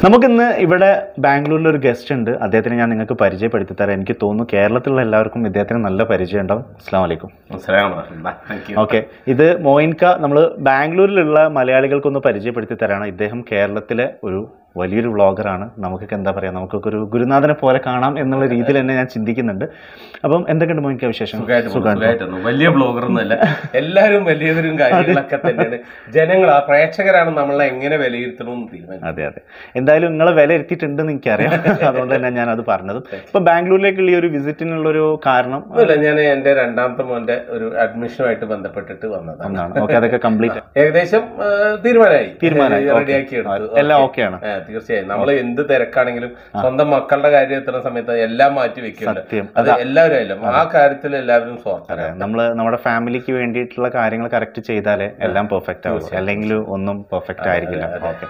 നമുക്കിന്ന് ഇവിടെ ബാംഗ്ലൂരിൽ ഒരു ഗസ്റ്റ് ഉണ്ട് അദ്ദേഹത്തിന് ഞാൻ നിങ്ങൾക്ക് പരിചയപ്പെടുത്തി തരാം എനിക്ക് തോന്നുന്നു കേരളത്തിലുള്ള എല്ലാവർക്കും ഇദ്ദേഹത്തിന് നല്ല പരിചയം ഉണ്ടാവും അസ്സാം വലൈക്കും ഓക്കെ ഇത് മോയിൻക നമ്മൾ ബാംഗ്ലൂരിലുള്ള മലയാളികൾക്കൊന്ന് പരിചയപ്പെടുത്തി തരാണ് ഇദ്ദേഹം കേരളത്തിലെ ഒരു വലിയൊരു വ്ളോഗറാണ് നമുക്കൊക്കെ എന്താ പറയുക നമുക്കൊക്കെ ഒരു ഗുരുനാഥനെ പോലെ കാണാം എന്നുള്ള രീതിയിൽ തന്നെ ഞാൻ ചിന്തിക്കുന്നുണ്ട് അപ്പം എന്തൊക്കെയുണ്ട് മോയിൻക വിശേഷം സുഖമായിട്ട് പോകുന്നു, സുഖായിട്ട് സുഖമായിട്ട് പോകുന്നു. വലിയ ബ്ലോഗർ ഒന്നുമല്ല എല്ലാവരും വലിയവരും കാര്യങ്ങളൊക്കെ തന്നെയാണ് ജനങ്ങൾ ആ പ്രേക്ഷകരാണ് നമ്മളെ എങ്ങനെ വിലയിരുത്തണമെന്ന് തീരുമാനിക്കും അതെ അതെ എന്തായാലും നിങ്ങളെ വില എത്തിയിട്ടുണ്ടെന്ന് എനിക്കറിയാം അതുകൊണ്ട് തന്നെ ഞാൻ അത് പറഞ്ഞത് ഇപ്പൊ ബാംഗ്ലൂരിലേക്കുള്ള ഈ ഒരു വിസിറ്റിനുള്ള ഒരു കാരണം ഒന്നുമില്ല ഞാൻ എന്റെ രണ്ടാമത്തെ മോന്റെ ഒരു അഡ്മിഷനുമായിട്ട് ബന്ധപ്പെട്ടിട്ട് വന്നതാണ് ഒന്നാണ് ഓക്കെ അതൊക്കെ കംപ്ലീറ്റ് ഏകദേശം ആ, തീരുമാനമായി തീരുമാനമായി, okay. റെഡിയാക്കി എടുത്തു എല്ലാം ഓക്കെയാണ് ആ, തീർച്ചയായും നമ്മൾ എന്ത് തിരക്കാണെങ്കിലും സ്വന്തം മക്കളുടെ കാര്യം എത്തുന്ന സമയത്ത് എല്ലാം മാറ്റി വെക്കുന്നുണ്ട് സത്യം അത് എല്ലാവരും ആയാലും ആ കാര്യത്തിൽ എല്ലാവരും സ്വാർത്ഥരാണ് നമ്മൾ നമ്മുടെ ഫാമിലിക്ക് വേണ്ടിയിട്ടുള്ള കാര്യങ്ങൾ കറക്റ്റ് ചെയ്താലേ എല്ലാം പെർഫെക്റ്റ് ആവുള്ളൂ അല്ലെങ്കിൽ ഒന്നും പെർഫെക്റ്റ് ആയിരിക്കില്ല ഓക്കെ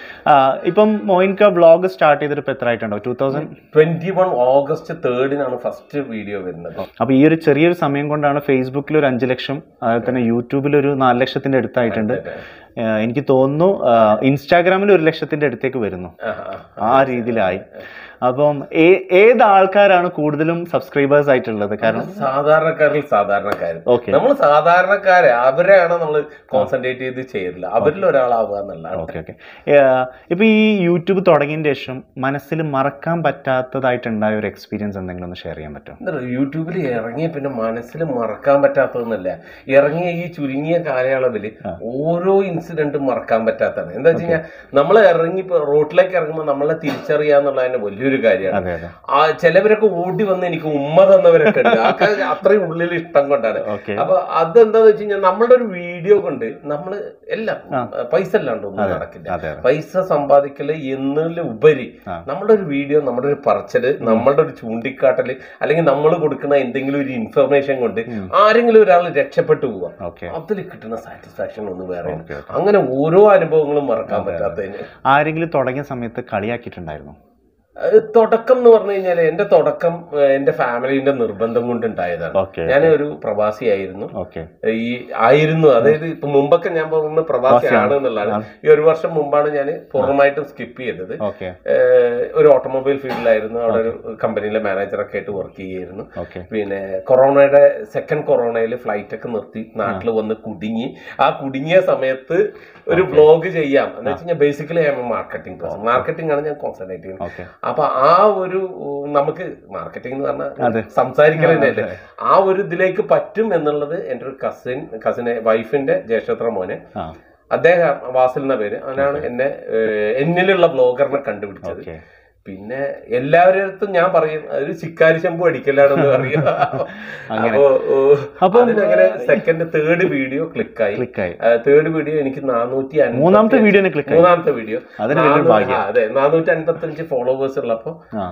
ഇപ്പം മോയിൻക വ്ളോഗ് സ്റ്റാർട്ട് ചെയ്തിട്ട് ഇപ്പൊ എത്ര ആയിട്ടുണ്ടോ two thousand twenty one August തേർഡിനാണ് ഫസ്റ്റ് വീഡിയോ വരുന്നത് അപ്പൊ ഈ ഒരു ചെറിയൊരു സമയം കൊണ്ടാണ് ഫേസ്ബുക്കിൽ ഒരു അഞ്ച് ലക്ഷം അതുപോലെ തന്നെ യൂട്യൂബിൽ ഒരു നാല് ലക്ഷത്തിന്റെ അടുത്തായിട്ടുണ്ട് ആ, എനിക്ക് തോന്നുന്നു ഇൻസ്റ്റാഗ്രാമിൽ ഒരു ലക്ഷത്തിന്റെ അടുത്തേക്ക് വരുന്നു ആ, ആ. ആ രീതിയിലായി അപ്പം ഏ- ഏത് ആൾക്കാരാണ് കൂടുതലും സബ്സ്ക്രൈബേഴ്സ് ആയിട്ടുള്ളത് കാരണം സാധാരണക്കാരിൽ സാധാരണക്കാരൻ ഓക്കെ നമ്മൾ സാധാരണക്കാരെ അവരെയാണ് നമ്മൾ കോൺസെൻട്രേറ്റ് ചെയ്ത് ചെയ്തില്ല അവരിൽ ഒരാളാവുക എന്നുള്ളതാണ് ഓക്കെ ഓക്കെ ഇപ്പൊ ഈ യൂട്യൂബ് തുടങ്ങിയതിന് ശേഷം മനസ്സിൽ മറക്കാൻ പറ്റാത്തതായിട്ടുണ്ടായ ഒരു എക്സ്പീരിയൻസ് എന്തെങ്കിലും ഒന്ന് ഷെയർ ചെയ്യാൻ പറ്റുമോ എന്താ പറയുക, യൂട്യൂബിൽ ഇറങ്ങിയ പിന്നെ മനസ്സിൽ മറക്കാൻ പറ്റാത്തതെന്നല്ല ഇറങ്ങിയ ഈ ചുരുങ്ങിയ കാലയളവിൽ ഓരോ ഇൻസിഡന്റും മറക്കാൻ പറ്റാത്തതാണ് എന്താ വെച്ച് കഴിഞ്ഞാൽ നമ്മൾ ഇറങ്ങി ഇപ്പൊ റോട്ടിലേക്ക് ഇറങ്ങുമ്പോൾ നമ്മളെ തിരിച്ചറിയാന്നുള്ളതിന്റെ വലിയൊരു കാര്യമാണ് അതെ അതെ ആ ചിലവരൊക്കെ ഓടി വന്ന് എനിക്ക് ഉമ്മ തന്നവരൊക്കെ ഉണ്ട് അതൊക്കെ അത്രയും ഉള്ളിൽ ഇഷ്ടം കൊണ്ടാണ് ഓക്കെ അപ്പൊ അതെന്താന്ന് വെച്ച് കഴിഞ്ഞാൽ നമ്മളുടെ ഒരു വീഡിയോ കൊണ്ട് നമ്മള് എല്ലാം പൈസ അല്ലാണ്ട് ഒന്നും നടക്കില്ല അതെ അതെ പൈസ സമ്പാദിക്കല് എന്നതിൽ ഉപരി ആ. നമ്മുടെ ഒരു വീഡിയോ നമ്മുടെ ഒരു പറച്ചല് നമ്മളുടെ ഒരു ചൂണ്ടിക്കാട്ടല് അല്ലെങ്കിൽ നമ്മൾ കൊടുക്കുന്ന എന്തെങ്കിലും ഒരു ഇൻഫർമേഷൻ കൊണ്ട് ആരെങ്കിലും ഒരാൾ രക്ഷപ്പെട്ടു പോവുക ഓക്കെ അതിൽ കിട്ടുന്ന സാറ്റിസ്ഫാക്ഷൻ ഒന്ന് വേറെ ഓക്കെ അങ്ങനെ ഓരോ അനുഭവങ്ങളും മറക്കാൻ പറ്റാത്തതിന് ആരെങ്കിലും തുടങ്ങിയ സമയത്ത് കളിയാക്കിയിട്ടുണ്ടായിരുന്നു അത് തുടക്കം എന്ന് പറഞ്ഞു കഴിഞ്ഞാൽ എന്റെ തുടക്കം ഏഹ്, എന്റെ ഫാമിലിന്റെ നിർബന്ധം കൊണ്ട് ഉണ്ടായതാണ് ഓക്കെ ഞാൻ ഒരു പ്രവാസിയായിരുന്നു ഓക്കെ ഈ ആയിരുന്നു അതായത് ഇപ്പൊ മുമ്പൊക്കെ ഞാൻ പറയുന്നത് പ്രവാസിയാണ് എന്നുള്ളതാണ് ഈ ഒരു വർഷം മുമ്പാണ് ഞാൻ പൂർണ്ണമായിട്ടും സ്കിപ്പ് ചെയ്തത് ഓക്കെ ഏഹ് ഒരു ഓട്ടോമൊബൈൽ ഫീൽഡിലായിരുന്നു അവിടെ ഒരു കമ്പനിയിലെ മാനേജറൊക്കെ ആയിട്ട് വർക്ക് ചെയ്യായിരുന്നു ഓക്കെ പിന്നെ കൊറോണയുടെ സെക്കൻഡ് കൊറോണയിൽ ഫ്ലൈറ്റ് ഒക്കെ നിർത്തി നാട്ടിൽ വന്ന് കുടുങ്ങി ആ കുടുങ്ങിയ സമയത്ത് ഒരു ബ്ലോഗ് ചെയ്യാം എന്ന് വെച്ച് കഴിഞ്ഞാൽ ബേസിക്കലി മാർക്കറ്റിംഗ് പേഴ്സൺ മാർക്കറ്റിംഗ് ആണ് ഞാൻ കോൺസെൻട്രേറ്റ് ചെയ്യുന്നത് ഓക്കെ അപ്പൊ ആ ഒരു ഉം, നമുക്ക് മാർക്കറ്റിംഗ് എന്ന് അതെ. പറഞ്ഞാൽ സംസാരിക്കലല്ലേ അല്ലേ ആ ഒരു ഇതിലേക്ക് പറ്റും എന്നുള്ളത് എൻ്റെ ഒരു കസിൻ കസിനെ വൈഫിന്റെ ജ്യേഷ്ഠത്ര മോനെ ആ അദ്ദേഹം വാസിൽ എന്ന പേര് അവനാണ് എന്നെ ഏഹ്, എന്നിലുള്ള ബ്ലോഗറിനെ കണ്ടുപിടിച്ചത് ഓക്കെ പിന്നെ എല്ലാവരുടെ അടുത്തും ഞാൻ പറയും ഒരു ചിക്കാരി ശമ്പു അടിക്കലാണെന്ന് പറയും അങ്ങനെ. അപ്പോ ഓ, അപ്പം, അതിനങ്ങനെ സെക്കൻഡ് തേർഡ് വീഡിയോ ക്ലിക്കായി ക്ലിക്കായി തേർഡ് വീഡിയോ എനിക്ക് നാനൂറ്റി മൂന്നാമത്തെ വീഡിയോന് ക്ലിക്കായി മൂന്നാമത്തെ വീഡിയോ അതിന് വലിയൊരു ഭാഗ്യം അതെ നാനൂറ്റി അൻപത്തി അഞ്ച് ഫോളോവേഴ്സ് ഉള്ളപ്പോ ആ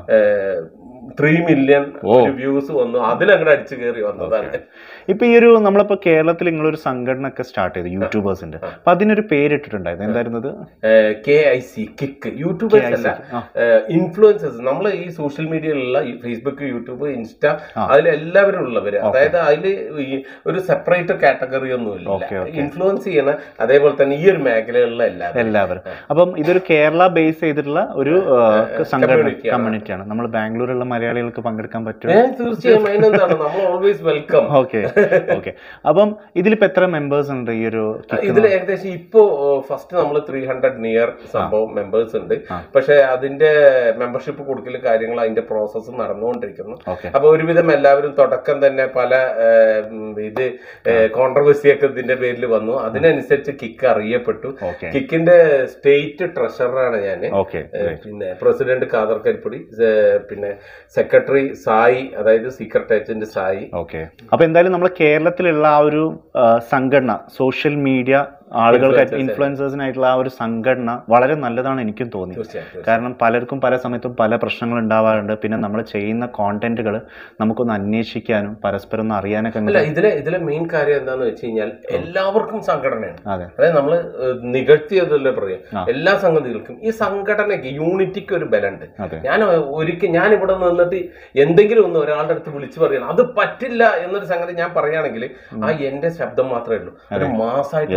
ത്രീ മില്യൺ ഓ. വ്യൂസ് വന്നു അതിലങ്ങോട്ട് അടിച്ചു കയറി വന്നതാണ് ഇപ്പൊ ഈ ഒരു നമ്മളിപ്പോ കേരളത്തിൽ നിങ്ങളൊരു സംഘടന ഒക്കെ സ്റ്റാർട്ട് ചെയ്തു യൂട്യൂബേഴ്സിന്റെ അപ്പൊ അതിനൊരു പേരിട്ടിട്ടുണ്ടായിരുന്നു എന്തായിരുന്നു അത് K I C kick YouTubers അല്ല ആ. ഇൻഫ്ലുവൻസേഴ്സ് നമ്മൾ ഈ സോഷ്യൽ മീഡിയയിലുള്ള ഈ ഫേസ്ബുക്ക് യൂട്യൂബ് ഇൻസ്റ്റ ആ. അതിൽ എല്ലാവരും ഉള്ളവര് അതായത് അതിൽ ഈ ഒരു സെപ്പറേറ്റ് കാറ്റഗറി ഒന്നുമില്ല ഓക്കെ, ഓക്കെ. ഇൻഫ്ലുവൻസ് ചെയ്യണ അതേപോലെ തന്നെ ഈ ഒരു മേഖലയിലുള്ള എല്ലാവരും എല്ലാവരും അപ്പം ഇതൊരു കേരള ബേസ് ചെയ്തിട്ടുള്ള ഒരു ആ, സംഘടന community ആണ്. കമ്മ്യൂണിറ്റിയാണ് നമ്മൾ ബാംഗ്ലൂരിലുള്ള മലയാളികൾക്ക് പങ്കെടുക്കാൻ പറ്റും ഏ, തീർച്ചയായും അതിനെന്താണ് നമ്മൾ ഓൾവേസ് വെൽക്കം ഓക്കെ ഓക്കെ അപ്പം ഇതിലിപ്പോ എത്ര മെമ്പേഴ്സ് ഉണ്ട് ഈ ഒരു kick ഇതിൽ ഏകദേശം ഇപ്പോ ഫസ്റ്റ് നമ്മൾ ത്രീ ഹൺഡ്രഡ് നിയർ സംഭവം മെമ്പേഴ്സ് ഉണ്ട് ആ. പക്ഷെ അതിന്റെ മെമ്പർഷിപ്പ് കൊടുക്കലും കാര്യങ്ങൾ അതിന്റെ പ്രോസസ്സ് നടന്നുകൊണ്ടിരിക്കുന്നു ഓക്കെ അപ്പൊ ഒരുവിധം എല്ലാവരും തുടക്കം തന്നെ പല ഏഹ്, ഉം, ഇത് കോൺട്രവേഴ്സി ഒക്കെ ഇതിന്റെ പേരിൽ വന്നു അതിനനുസരിച്ച് കിക്ക് അറിയപ്പെട്ടു ഓക്കെ കിക്കിന്റെ സ്റ്റേറ്റ് ട്രഷററാണ് ഞാൻ ഓക്കെ പിന്നെ പ്രസിഡന്റ് ഖാദർ കരിപ്പൊടി ഏഹ്, പിന്നെ സെക്രട്ടറി സായി അതായത് സീക്രട്ട് ഏജന്റ് സായി ഓക്കെ അപ്പൊ എന്തായാലും നമ്മൾ കേരളത്തിലുള്ള ആ ഒരു ആ, സംഘടന സോഷ്യൽ മീഡിയ ആളുകൾക്ക് Influencers. ഇൻഫ്ലുവൻസേഴ്സിനായിട്ടുള്ള ആ ഒരു സംഘടന വളരെ നല്ലതാണ് എനിക്കും തോന്നി തീർച്ചയായും കാരണം പലർക്കും പല സമയത്തും പല പ്രശ്നങ്ങൾ ഉണ്ടാവാറുണ്ട് പിന്നെ നമ്മൾ ചെയ്യുന്ന കോണ്ടന്റുകൾ നമുക്കൊന്ന് അന്വേഷിക്കാനും പരസ്പരം ഒന്ന് അറിയാനൊക്കെ അല്ല അങ്ങ് ഇതിലെ ഇതിലെ മെയിൻ കാര്യം എന്താന്ന് വെച്ച് കഴിഞ്ഞാൽ എല്ലാവർക്കും സംഘടനയാണ് അതെ അതായത് നമ്മള് ഏഹ്, നികഴ്ത്തിയതല്ലേ പറയാം ആ. എല്ലാ സംഗതികൾക്കും ഈ സംഘടനയ്ക്ക് യൂണിറ്റിക്ക് ഒരു ബലമുണ്ട് അതെ ഞാൻ ഒരിക്കൽ ഞാൻ ഇവിടെ നിന്നിട്ട് എന്തെങ്കിലും ഒന്ന് ഒരാളുടെ അടുത്ത് വിളിച്ചു പറയണം അത് പറ്റില്ല എന്നൊരു സംഗതി ഞാൻ പറയുകയാണെങ്കിൽ ആ എന്റെ ശബ്ദം മാത്രമേ ഉള്ളൂ ഒരു മാസമായിട്ട് Yes, വരുമ്പോ yes.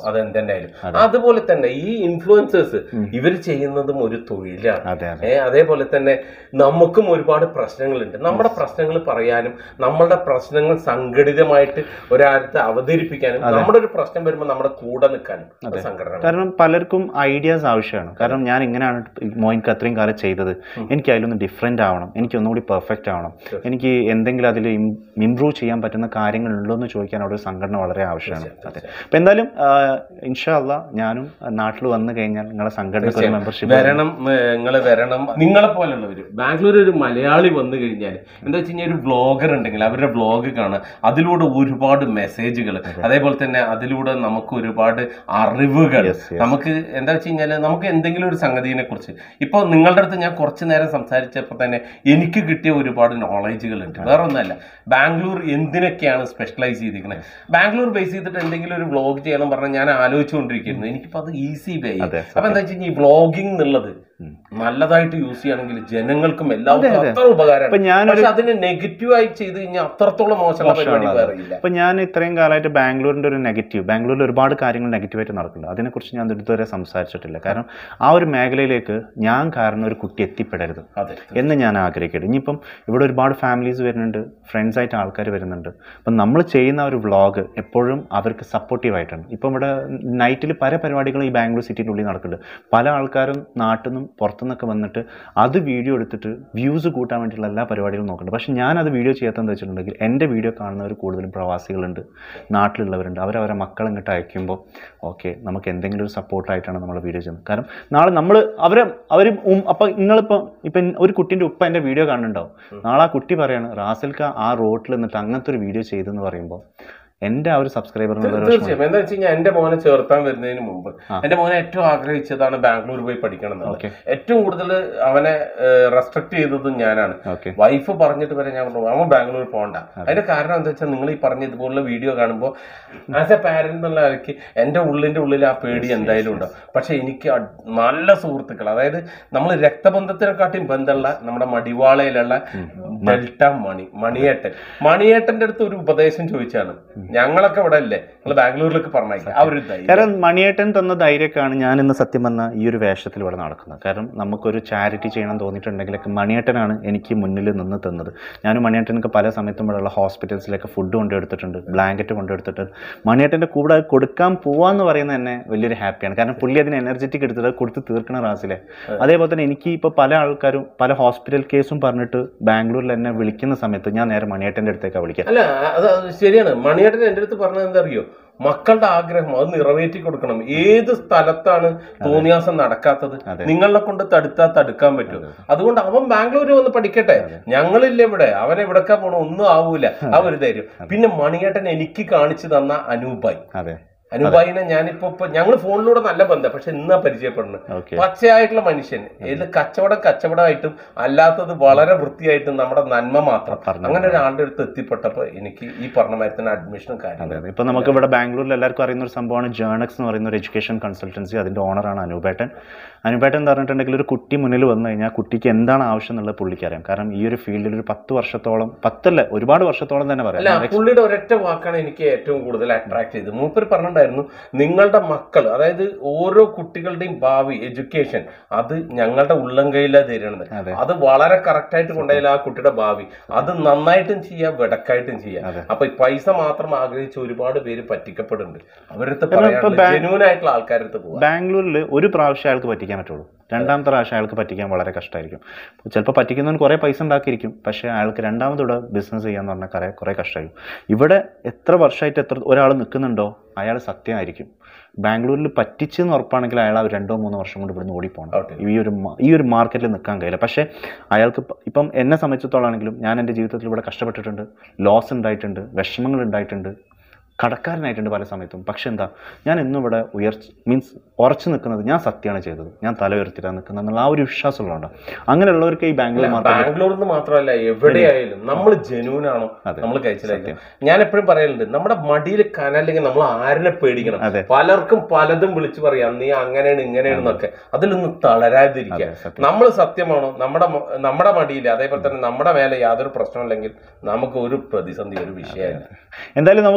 അതെന്തെന്നെ ആയാലും അതുപോലെ തന്നെ ഈ ഇൻഫ്ലുവൻസേഴ്സ് ഇവർ ചെയ്യുന്നതും ഒരു തൊഴിലാണ് അതെ അതെ ഏ അതേപോലെ തന്നെ നമുക്കും ഒരുപാട് പ്രശ്നങ്ങളുണ്ട് നമ്മുടെ പ്രശ്നങ്ങൾ പറയാനും നമ്മളുടെ പ്രശ്നങ്ങൾ സംഘടിതമായിട്ട് ഒരാളത്ത് അവതരിപ്പിക്കാനും നമ്മുടെ ഒരു പ്രശ്നം വരുമ്പോൾ നമ്മുടെ കൂടെ നിൽക്കാനും അത് സംഘടന കാരണം പലർക്കും ഐഡിയാസ് ആവശ്യമാണ് കാരണം ഞാൻ ഇങ്ങനെയാണ് മോയിൻക്ക് അത്രയും കാലം ചെയ്തത് എനിക്ക് അതിലൊന്ന് ഡിഫറെൻ്റ് ആവണം എനിക്ക് ഒന്നുകൂടി പെർഫെക്റ്റ് ആവണം എനിക്ക് എന്തെങ്കിലും അതിൽ ഇംപ്രൂവ് ചെയ്യാൻ പറ്റുന്ന കാര്യങ്ങൾ ഉണ്ടോ എന്ന് ചോദിക്കാൻ അവിടെ ഒരു സംഘടന വളരെ ആവശ്യമാണ് അതെ അപ്പം എന്തായാലും ഇൻഷാല്ല ഞാനും നാട്ടിൽ വന്നു കഴിഞ്ഞാൽ നിങ്ങളെ സംഘടനയ്ക്ക് ഒരു മെമ്പർഷിപ്പ് വരണം നിങ്ങൾ വരണം നിങ്ങളെ പോലുള്ളവര് ബാംഗ്ലൂർ ഒരു മലയാളി വന്നു കഴിഞ്ഞാൽ എന്താ വെച്ച് കഴിഞ്ഞാൽ ഒരു ബ്ലോഗർ ഉണ്ടെങ്കിൽ അവരുടെ ബ്ലോഗ് കാണുക അതിലൂടെ ഒരുപാട് മെസ്സേജുകൾ അതേപോലെ തന്നെ അതിലൂടെ നമുക്ക് ഒരുപാട് അറിവുകൾ Yes, yes. നമുക്ക് എന്താ വെച്ച് കഴിഞ്ഞാൽ നമുക്ക് എന്തെങ്കിലും ഒരു സംഗതിനെ കുറിച്ച് ഇപ്പൊ നിങ്ങളുടെ അടുത്ത് ഞാൻ കുറച്ചു നേരം സംസാരിച്ചപ്പോൾ തന്നെ എനിക്ക് കിട്ടിയ ഒരുപാട് നോളേജുകൾ ഉണ്ട് വേറെ ഒന്നല്ല ബാംഗ്ലൂർ എന്തിനൊക്കെയാണ് സ്പെഷ്യലൈസ് ചെയ്തിരിക്കുന്നത് ബാംഗ്ലൂർ ബേസ് ചെയ്തിട്ട് എന്തെങ്കിലും ഒരു വ്ളോഗ് ചെയ്യണം പറഞ്ഞാൽ ഞാൻ ആലോചിച്ചുകൊണ്ടിരിക്കുന്നു എനിക്കിപ്പോ അത് ഈസി വേ അതെ, അപ്പൊ എന്താ വെച്ച് കഴിഞ്ഞാൽ ഈ വ്ളോഗിംഗ് എന്നുള്ളത് നല്ലതായിട്ട് യൂസ് ചെയ്യുകയാണെങ്കിൽ ജനങ്ങൾക്കും എല്ലാവർക്കും അത്ര ഇപ്പൊ ഉപകാരമാണ് ഞാനൊരു പക്ഷെ അതിനെ നെഗറ്റീവായി ചെയ്ത് കഴിഞ്ഞാൽ അത്രത്തോളം മോശമുള്ള പരിപാടി വേറെ ഇല്ല ഇപ്പൊ ഞാൻ ഇത്രയും കാലമായിട്ട് ബാംഗ്ലൂരിന്റെ ഒരു നെഗറ്റീവ് ബാംഗ്ലൂരിൽ ഒരുപാട് കാര്യങ്ങൾ നെഗറ്റീവായിട്ട് നടക്കുന്നുണ്ട് അതിനെക്കുറിച്ച് ഞാൻ ഇതുവരെ സംസാരിച്ചിട്ടില്ല കാരണം ആ ഒരു മേഖലയിലേക്ക് ഞാൻ കാരണം ഒരു കുട്ടി എത്തിപ്പെടരുത് അതെ എന്ന് ഞാൻ ആഗ്രഹിക്കട്ടെ ഇനിയിപ്പം ഇവിടെ ഒരുപാട് ഫാമിലീസ് വരുന്നുണ്ട് ഫ്രണ്ട്സ് ആയിട്ട് ആൾക്കാർ വരുന്നുണ്ട് അപ്പം നമ്മൾ ചെയ്യുന്ന ഒരു വ്ളോഗ് എപ്പോഴും അവർക്ക് സപ്പോർട്ടീവ് ആയിട്ടാണ് ഇപ്പം ഇവിടെ നൈറ്റിൽ പല പരിപാടികളും ഈ ബാംഗ്ലൂർ സിറ്റിൻ്റെ ഉള്ളിൽ നടക്കുന്നുണ്ട് പല ആൾക്കാരും നാട്ടിൽ നിന്നും പുറത്തുനിന്നൊക്കെ വന്നിട്ട് അത് വീഡിയോ എടുത്തിട്ട് വ്യൂസ് കൂട്ടാൻ വേണ്ടിയിട്ടുള്ള എല്ലാ പരിപാടികളും നോക്കുന്നുണ്ട് പക്ഷേ ഞാൻ അത് വീഡിയോ ചെയ്യാത്തതെന്ന് വെച്ചിട്ടുണ്ടെങ്കിൽ എൻ്റെ വീഡിയോ കാണുന്നവർ കൂടുതലും പ്രവാസികളുണ്ട് നാട്ടിലുള്ളവരുണ്ട് അവരവരെ മക്കൾ ഇങ്ങോട്ട് അയക്കുമ്പോൾ ഓക്കെ നമുക്ക് എന്തെങ്കിലും ഒരു സപ്പോർട്ടായിട്ടാണ് നമ്മൾ വീഡിയോ ചെയ്യുന്നത് കാരണം നാളെ നമ്മൾ അവരെ അവർ അപ്പം നിങ്ങളിപ്പോൾ ഇപ്പം ഒരു കുട്ടീൻ്റെ ഉപ്പ എൻ്റെ വീഡിയോ കാണുന്നുണ്ടാവും നാളെ ആ കുട്ടി പറയാണ് റാസൽക്ക ആ റോട്ടിൽ നിന്നിട്ട് അങ്ങനത്തെ ഒരു വീഡിയോ ചെയ്തെന്ന് പറയുമ്പോൾ എൻ്റെ ആ ഒരു സബ്സ്ക്രൈബറിനുള്ള ഒരു വിഷമം തീർച്ചയായും എന്താ വെച്ച് കഴിഞ്ഞാൽ എന്റെ മോനെ ചേർത്താൻ വരുന്നതിന് മുമ്പ് എന്റെ മോനെ ഏറ്റവും ആഗ്രഹിച്ചതാണ് ബാംഗ്ലൂർ പോയി പഠിക്കണം എന്നുള്ളത് ഓക്കെ ഏറ്റവും കൂടുതൽ അവനെ റെസ്ട്രിക്ട് ചെയ്തതും ഞാനാണ് ഓക്കെ വൈഫ് പറഞ്ഞിട്ട് വരെ ഞാൻ പറഞ്ഞു അവൻ ബാംഗ്ലൂർ പോകണ്ട അതിന്റെ കാരണം എന്താ വെച്ചാൽ നിങ്ങൾ ഈ പറഞ്ഞ ഇതുപോലുള്ള വീഡിയോ കാണുമ്പോൾ ആസ് എ പാരന്റ് എന്നുള്ള നിലയ്ക്ക് എന്റെ ഉള്ളിന്റെ ഉള്ളിൽ ആ പേടി എന്തായാലും ഉണ്ടാവും പക്ഷെ എനിക്ക് അഡ്- നല്ല സുഹൃത്തുക്കൾ അതായത് നമ്മൾ രക്തബന്ധത്തിനെക്കാട്ടിയും ബന്ധമുള്ള നമ്മുടെ മടിവാളയിലുള്ള ഡെൽറ്റ മണി മണിയേട്ടൻ മണിയേട്ടന്റെ അടുത്ത് ഒരു ഉപദേശം ചോദിച്ചാണ് ഞങ്ങളൊക്കെ ഇവിടെ അല്ലേ നിങ്ങൾ ബാംഗ്ലൂരിലേക്ക് പറഞ്ഞേക്കാം ആ ഒരു ധൈര്യം കാരണം മണിയേട്ടൻ തന്ന ധൈര്യമൊക്കെയാണ് ഞാൻ ഇന്ന് സത്യം പറഞ്ഞ ഈ ഒരു വേഷത്തിൽ ഇവിടെ നടക്കുന്നത് കാരണം നമുക്കൊരു ചാരിറ്റി ചെയ്യണം തോന്നിയിട്ടുണ്ടെങ്കിലൊക്കെ മണിയേട്ടനാണ് എനിക്ക് മുന്നിൽ നിന്ന് തന്നത് ഞാനും മണിയേട്ടനൊക്കെ പല സമയത്തും ഇവിടെയുള്ള ഹോസ്പിറ്റൽസിലൊക്കെ ഫുഡ് കൊണ്ടുകൊടുത്തിട്ടുണ്ട് ബ്ലാങ്കറ്റ് കൊണ്ടുകൊടുത്തിട്ടുണ്ട് മണിയേട്ടൻ്റെ കൂടെ അത് കൊടുക്കാൻ പോവാന്ന് പറയുന്നത് തന്നെ വലിയൊരു ഹാപ്പിയാണ് കാരണം പുള്ളി അതിന് എനർജറ്റിക് എടുത്തിട്ട് അത് കൊടുത്ത് തീർക്കണ റാസിലെ അതേപോലെ തന്നെ എനിക്ക് ഇപ്പോൾ പല ആൾക്കാരും പല ഹോസ്പിറ്റൽ കേസും പറഞ്ഞിട്ട് ബാംഗ്ലൂരിൽ എന്നെ വിളിക്കുന്ന സമയത്ത് ഞാൻ നേരെ മണിയേട്ടൻ്റെ അടുത്തേക്കാണ് വിളിക്കുക അല്ല അത് അത് ശരിയാണ് മണിയേട്ടൻ എൻ്റെ അടുത്ത് പറഞ്ഞത് എന്താ അറിയോ മക്കളുടെ ആഗ്രഹം അത് നിറവേറ്റി കൊടുക്കണം ഏത് സ്ഥലത്താണ് തോന്നിയാസം നടക്കാത്തത് അതെ. നിങ്ങളെ കൊണ്ട് തടുത്താൽ തടുക്കാൻ പറ്റും അതുകൊണ്ട് അവൻ ബാംഗ്ലൂർ വന്ന് പഠിക്കട്ടെ ഞങ്ങളില്ല ഇവിടെ അവൻ എവിടേക്കാ പോണോ ഒന്നും ആവൂല ആ ഒരു ധൈര്യം പിന്നെ മണിയേട്ടൻ എനിക്ക് കാണിച്ചു തന്ന അനൂപായി അതെ അനുപായിനെ ഞാനിപ്പോ ഇപ്പൊ ഞങ്ങൾ ഫോണിലൂടെ നല്ല ബന്ധം പക്ഷെ ഇന്നാ പരിചയപ്പെടുന്നത് ഓക്കെ പച്ചയായിട്ടുള്ള മനുഷ്യൻ ഇത് കച്ചവടം കച്ചവടമായിട്ടും അല്ലാത്തത് വളരെ വൃത്തിയായിട്ടും നമ്മുടെ നന്മ മാത്രം പറഞ്ഞു. അങ്ങനെ ഒരാളുടെ അടുത്ത് എത്തിപ്പെട്ടപ്പോ എനിക്ക് ഈ പറഞ്ഞ മാതിരി തന്നെ അഡ്മിഷനും കാര്യം അതെ അതെ ഇപ്പം നമുക്ക് ഇവിടെ ബാംഗ്ലൂരിൽ എല്ലാവർക്കും അറിയുന്ന ഒരു സംഭവമാണ് ജേണക്സ് എന്ന് പറയുന്ന ഒരു എഡ്യൂക്കേഷൻ കൺസൾട്ടൻസി അതിൻ്റെ ഓണറാണ് അനൂപേട്ടൻ അനൂപേട്ടൻ എന്ന് പറഞ്ഞിട്ടുണ്ടെങ്കിൽ ഒരു കുട്ടി മുന്നിൽ വന്നു കഴിഞ്ഞാൽ കുട്ടിക്ക് എന്താണ് ആവശ്യം എന്നുള്ളത് പുള്ളിക്ക് അറിയാം കാരണം ഈ ഒരു ഫീൽഡിൽ ഒരു പത്ത് വർഷത്തോളം പത്തല്ല ഒരുപാട് വർഷത്തോളം തന്നെ അല്ല പറയാം പുള്ളിയുടെ ഒരൊറ്റ വാക്കാണ് എനിക്ക് ഏറ്റവും കൂടുതൽ അട്രാക്ട് ചെയ്തത് മൂപ്പർ പറഞ്ഞിട്ടുണ്ടായിരുന്നു നിങ്ങളുടെ മക്കൾ അതായത് ഓരോ കുട്ടികളുടെയും ഭാവി എഡ്യൂക്കേഷൻ അത് ഞങ്ങളുടെ ഉള്ളംകൈയിലാ തരുന്നത് അതെ. അത് വളരെ കറക്റ്റ് ആയിട്ട് കൊണ്ടുപോയാൽ ആ കുട്ടിയുടെ ഭാവി അത് നന്നായിട്ടും ചെയ്യാം വെടക്കായിട്ടും ചെയ്യാം അതെ. അപ്പൊ ഈ പൈസ മാത്രം ആഗ്രഹിച്ച് ഒരുപാട് പേര് പറ്റിക്കപ്പെടുന്നുണ്ട് അവരടുത്ത് കാരണം ഇപ്പൊ പറയാനുള്ള ബാ- ജെന്യൂൻ ആയിട്ടുള്ള ആൾക്കാരടുത്ത് പോവാ ബാംഗ്ലൂരിൽ ഒരു പ്രാവശ്യം അയാൾക്ക് പറ്റിക്കാൻ പറ്റുള്ളൂ രണ്ടാമത്തെ പ്രാവശ്യം അയാൾക്ക് പറ്റിക്കാൻ വളരെ കഷ്ടമായിരിക്കും ചിലപ്പോൾ പറ്റിക്കുന്നവന് കുറേ പൈസ ഉണ്ടാക്കിയിരിക്കും പക്ഷേ അയാൾക്ക് രണ്ടാമതൂടെ ബിസിനസ് ചെയ്യാന്ന് പറഞ്ഞാൽ കുറേ കുറേ കഷ്ടമായിരിക്കും ഇവിടെ എത്ര വർഷമായിട്ട് എത്ര ഒരാൾ നിൽക്കുന്നുണ്ടോ അയാൾ സത്യമായിരിക്കും ബാംഗ്ലൂരിൽ പറ്റിച്ചെന്ന് ഉറപ്പാണെങ്കിൽ അയാൾ ആ ഒരു രണ്ടോ മൂന്നോ വർഷം കൊണ്ട് ഇവിടുന്ന് ഓടിപ്പോകണം Okay. ഈ ഒരു മ- ഈ ഒരു മാർക്കറ്റിൽ നിൽക്കാൻ കഴിയില്ല പക്ഷേ അയാൾക്ക് ഇപ്പ- ഇപ്പം എന്നെ സംബന്ധിച്ചിടത്തോളാണെങ്കിലും ഞാൻ എൻ്റെ ജീവിതത്തിൽ ഇവിടെ കഷ്ടപ്പെട്ടിട്ടുണ്ട് ലോസ് ഉണ്ടായിട്ടുണ്ട് വിഷമങ്ങൾ ഉണ്ടായിട്ടുണ്ട് കടക്കാരനായിട്ടുണ്ട് പല സമയത്തും പക്ഷെ എന്താ ഞാൻ ഇന്നും ഇവിടെ ഉയർച്ച മീൻസ് ഉറച്ചു നിൽക്കുന്നത് ഞാൻ സത്യമാണ് ചെയ്തത് ഞാൻ തല ഉയർത്തിട്ടാണ് നിൽക്കുന്നത് എന്നുള്ള ആ ഒരു വിശ്വാസമുള്ളതുകൊണ്ട് അങ്ങനെയുള്ളവർക്ക് ഈ ബാംഗ്ലൂർ മാർക്കറ്റ് ബാംഗ്ലൂരിൽ നിന്ന് മാത്രമല്ല എവിടെയായാലും നമ്മൾ ജെന്യൂൻ ആണോ അതെ. നമ്മൾ കഴിച്ചിലായിരിക്കും ഞാൻ എപ്പോഴും പറയലുണ്ട് നമ്മുടെ മടിയിൽ കനല്ലെങ്കിൽ നമ്മൾ ആരിനെ പേടിക്കണം അതെ. പലർക്കും പലതും വിളിച്ചു പറയാം നീ അങ്ങനെയാണ് ഇങ്ങനെയാണെന്നൊക്കെ അതിലൊന്നും തളരാതിരിക്കുക അതെ, സത്യം. നമ്മൾ സത്യമാണോ നമ്മുടെ മ- നമ്മുടെ മടിയിൽ അതേപോലെ തന്നെ നമ്മുടെ മേലെ യാതൊരു പ്രശ്നമില്ലെങ്കിൽ നമുക്ക് ഒരു പ്രതിസന്ധി ഒരു വിഷയമില്ല എന്തായാലും നമുക്ക് ബാംഗ്ലൂർ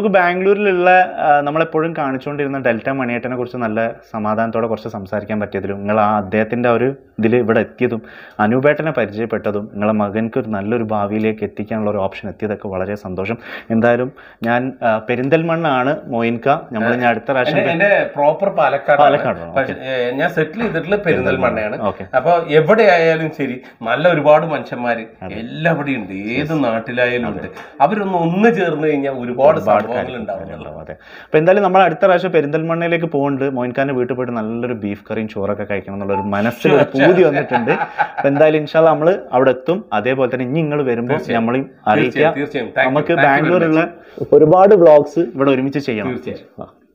ബാംഗ്ലൂരിലുള്ള ആ, നമ്മളെപ്പോഴും കാണിച്ചുകൊണ്ടിരുന്ന ഡെൽറ്റ മണിയേട്ടനെ കുറിച്ച് നല്ല സമാധാനത്തോടെ കുറച്ച് സംസാരിക്കാൻ പറ്റിയതിലും നിങ്ങൾ ആ അദ്ദേഹത്തിൻ്റെ ഒരു ഇതിൽ ഇവിടെ എത്തിയതും അനൂപേട്ടനെ പരിചയപ്പെട്ടതും നിങ്ങളെ മകൻക്ക് ഒരു നല്ലൊരു ഭാവിയിലേക്ക് എത്തിക്കാനുള്ള ഒരു ഓപ്ഷൻ എത്തിയതൊക്കെ വളരെ സന്തോഷം എന്തായാലും ഞാൻ ആ, പെരിന്തൽമണ്ണാണ് മോയിൻക നമ്മൾ ഞാൻ അടുത്ത പ്രാവശ്യം എന്റെ- എന്റെ പ്രോപ്പർ പാലക്കാട് പാലക്കാടാണ്, പക്ഷെ ഏ, ഞാൻ സെറ്റിൽ ചെയ്തിട്ടുള്ള പെരിന്തൽമണ്ണയാണ് ഓക്കെ അപ്പൊ എവിടെയായാലും ശരി നല്ല ഒരുപാട് മനുഷ്യന്മാര് എല്ലാവിടെയും ഉണ്ട് ഏത് നാട്ടിലായാലും ഉണ്ട് അവരൊന്ന് ഒന്ന് ചേർന്ന് കഴിഞ്ഞാൽ ഒരുപാട് സംഭവങ്ങൾ ഉണ്ടാവുന്നുള്ളൂ അതെ അപ്പോൾ എന്തായാലും നമ്മൾ അടുത്ത പ്രാവശ്യം പെരിന്തൽമണ്ണയിലേക്ക് പോകുന്നുണ്ട് മോയിൻഖാന്റെ വീട്ടിൽ പോയിട്ട് നല്ലൊരു ബീഫ് കറിയും ചോറൊക്കെ കഴിക്കണം എന്നുള്ള ഒരു മനസ്സിൽ ഒരു പൂതി വന്നിട്ടുണ്ട് അപ്പോൾ എന്തായാലും ഇൻഷാല്ല നമ്മൾ അവിടെ എത്തും അതേപോലെ തന്നെ ഇനി നിങ്ങൾ വരുമ്പോൾ നമ്മളെയും അറിയിക്കുക തീർച്ചയായും തീർച്ചയായും Thank you. നമുക്ക് Thank you very ബാംഗ്ലൂരുള്ള ഒരുപാട് വ്ളോഗ്സ് ഇവിടെ ഒരുമിച്ച് ചെയ്യണം തീർച്ചയായും ആ.